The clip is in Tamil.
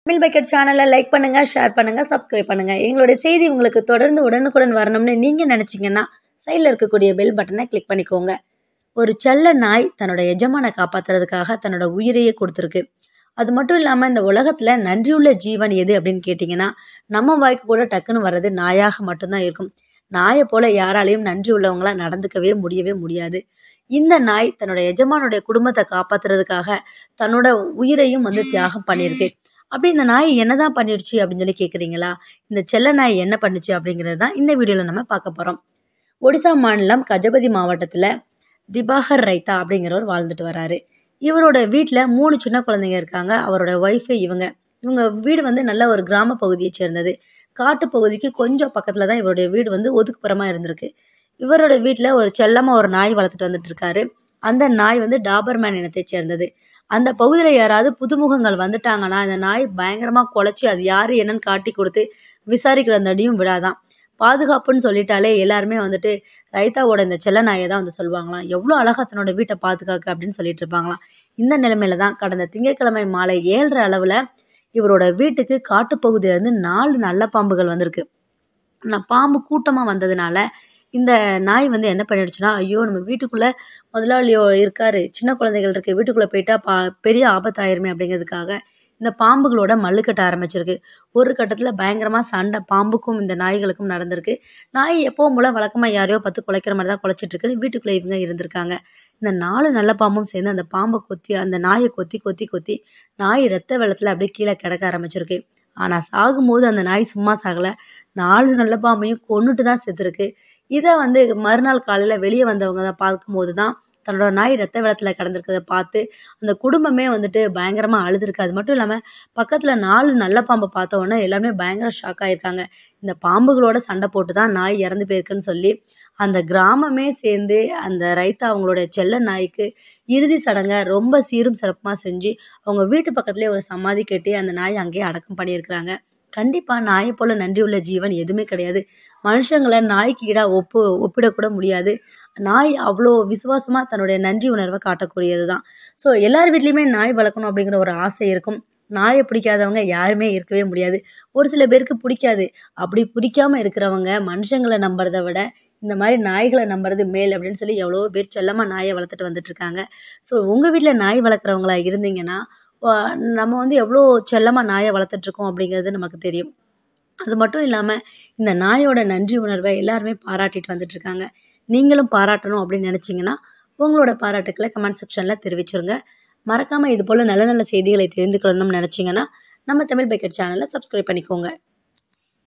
தமிழ் பக்கெட் சேனலை லைக் பண்ணுங்க ஷேர் பண்ணுங்க சப்ஸ்கிரைப் பண்ணுங்க எங்களுடைய செய்தி உங்களுக்கு தொடர்ந்து உடனுக்குடன் வரணும்னு நீங்க நினைச்சீங்கன்னா சைடில் இருக்கக்கூடிய பெல் பட்டனை கிளிக் பண்ணிக்கோங்க ஒரு செல்ல நாய் தன்னோட எஜமானை காப்பாத்துறதுக்காக தன்னோட உயிரையே கொடுத்துருக்கு அது மட்டும் இல்லாமல் இந்த உலகத்தில் நன்றியுள்ள ஜீவன் எது அப்படின்னு கேட்டிங்கன்னா நம்ம வாய்க்கு கூட டக்குன்னு வர்றது நாயாக மட்டும்தான் இருக்கும் நாயை போல யாராலையும் நன்றி உள்ளவங்களா நடந்துக்கவே முடியவே முடியாது இந்த நாய் தன்னோட எஜமானுடைய குடும்பத்தை காப்பாத்துறதுக்காக தன்னோட உயிரையும் வந்து தியாகம் பண்ணியிருக்கு அப்படி இந்த நாய் என்னதான் பண்ணிடுச்சு அப்படின்னு சொல்லி கேட்குறீங்களா இந்த செல்ல நாய் என்ன பண்ணுச்சு அப்படிங்கிறது தான் இந்த வீடியோவில் நம்ம பார்க்க போகிறோம் ஒடிசா மாநிலம் கஜபதி மாவட்டத்தில் திபாகர் ரைத்தா அப்படிங்கிறவர் வாழ்ந்துட்டு வராரு இவரோட வீட்டில் மூணு சின்ன குழந்தைங்க இருக்காங்க அவரோட ஒய்ஃபு இவங்க இவங்க வீடு வந்து நல்ல ஒரு கிராம பகுதியை சேர்ந்தது காட்டு பகுதிக்கு கொஞ்சம் பக்கத்தில் தான் இவருடைய வீடு வந்து ஒதுக்குப்புறமா இருந்திருக்கு இவரோட வீட்டில் ஒரு செல்லமாக ஒரு நாய் வளர்த்துட்டு வந்துட்டு இருக்காரு அந்த நாய் வந்து டாபர்மேன் இனத்தை சேர்ந்தது அந்த பகுதியில் யாராவது புதுமுகங்கள் வந்துட்டாங்கன்னா இந்த நாய் பயங்கரமாக குலைச்சி அது யார் என்னன்னு காட்டி கொடுத்து விசாரிக்கிற அந்தடியும் விடாதான் பாதுகாப்புன்னு சொல்லிட்டாலே எல்லாருமே வந்துட்டு ரைத்தாவோட இந்த செல்ல நாயை தான் வந்து சொல்லுவாங்களாம் எவ்வளோ அழகா தன்னோட வீட்டை பாதுகாக்க அப்படின்னு சொல்லிட்டு இருப்பாங்களாம் இந்த நிலைமையில தான் கடந்த திங்கட்கிழமை மாலை ஏழரை அளவில் இவரோட வீட்டுக்கு காட்டுப்பகுதியிலேருந்து நாலு நல்ல பாம்புகள் வந்திருக்கு நான் பாம்பு கூட்டமாக வந்ததுனால இந்த நாய் வந்து என்ன பண்ணிடுச்சுன்னா ஐயோ நம்ம வீட்டுக்குள்ளே முதலாளியோ இருக்காரு சின்ன குழந்தைகள் இருக்கு வீட்டுக்குள்ளே போயிட்டா பா பெரிய ஆபத்தாயிருமே அப்படிங்கிறதுக்காக இந்த பாம்புகளோட மல்லுக்கட்ட ஆரம்பிச்சிருக்கு ஒரு கட்டத்தில் பயங்கரமாக சண்டை பாம்புக்கும் இந்த நாய்களுக்கும் நடந்திருக்கு நாய் எப்பவும் போல வழக்கமாக யாரையோ பார்த்து குலைக்கிற மாதிரி தான் குலைச்சிட்டு இருக்குன்னு வீட்டுக்குள்ளே இவங்க இருந்திருக்காங்க இந்த நாலு நல்ல பாம்பும் சேர்ந்து அந்த பாம்பை கொத்தி அந்த நாயை கொத்தி கொத்தி கொத்தி நாய் ரத்த வெள்ளத்தில் அப்படியே கீழே கிடக்க ஆரம்பிச்சிருக்கு ஆனால் சாகும்போது அந்த நாய் சும்மா சாகலை நாலு நல்ல பாம்பையும் கொன்னுட்டு தான் செத்துருக்கு இதை வந்து மறுநாள் காலையில் வெளியே வந்தவங்க தான் பார்க்கும்போது தான் தன்னோட நாய் ரத்த வெள்ளத்தில் கிடந்திருக்கிறத பார்த்து அந்த குடும்பமே வந்துட்டு பயங்கரமாக அழுதுருக்கு அது மட்டும் இல்லாமல் பக்கத்தில் நாலு நல்ல பாம்பை பார்த்த உடனே எல்லாமே பயங்கர ஷாக் ஆயிருக்காங்க இந்த பாம்புகளோட சண்டை போட்டு தான் நாய் இறந்து போயிருக்குன்னு சொல்லி அந்த கிராமமே சேர்ந்து அந்த ரைத்தா அவங்களோட செல்ல நாய்க்கு இறுதி சடங்கை ரொம்ப சீரும் சிறப்புமாக செஞ்சு அவங்க வீட்டு பக்கத்துலேயே ஒரு சமாதி கட்டி அந்த நாய் அங்கேயே அடக்கம் பண்ணியிருக்கிறாங்க கண்டிப்பாக நாயை போல நன்றி உள்ள ஜீவன் எதுவுமே கிடையாது மனுஷங்களை நாய்க்கு ஈடாக ஒப்பு ஒப்பிடக்கூட முடியாது நாய் அவ்வளோ விசுவாசமாக தன்னுடைய நன்றி உணர்வை காட்டக்கூடியது தான் ஸோ எல்லார் வீட்லேயுமே நாய் வளர்க்கணும் அப்படிங்கிற ஒரு ஆசை இருக்கும் நாயை பிடிக்காதவங்க யாருமே இருக்கவே முடியாது ஒரு சில பேருக்கு பிடிக்காது அப்படி பிடிக்காம இருக்கிறவங்க மனுஷங்களை நம்புறதை விட இந்த மாதிரி நாய்களை நம்புறது மேல் அப்படின்னு சொல்லி எவ்வளோ பேர் செல்லமாக நாயை வளர்த்துட்டு வந்துட்டு இருக்காங்க ஸோ உங்கள் வீட்டில் நாய் வளர்க்குறவங்களா இருந்தீங்கன்னா நம்ம வந்து எவ்வளோ செல்லமாக நாயை வளர்த்துட்ருக்கோம் அப்படிங்கிறது நமக்கு தெரியும் அது மட்டும் இல்லாமல் இந்த நாயோட நன்றி உணர்வை எல்லாருமே பாராட்டிட்டு வந்துட்டு இருக்காங்க நீங்களும் பாராட்டணும் அப்படின்னு நினச்சிங்கன்னா உங்களோட பாராட்டுக்களை கமெண்ட் செக்ஷனில் தெரிவிச்சிருங்க மறக்காமல் இது போல் நல்ல நல்ல செய்திகளை தெரிந்து கொள்ளணும்னு நினச்சிங்கன்னா நம்ம தமிழ் பக்கெட் சேனலை சப்ஸ்கிரைப் பண்ணிக்கோங்க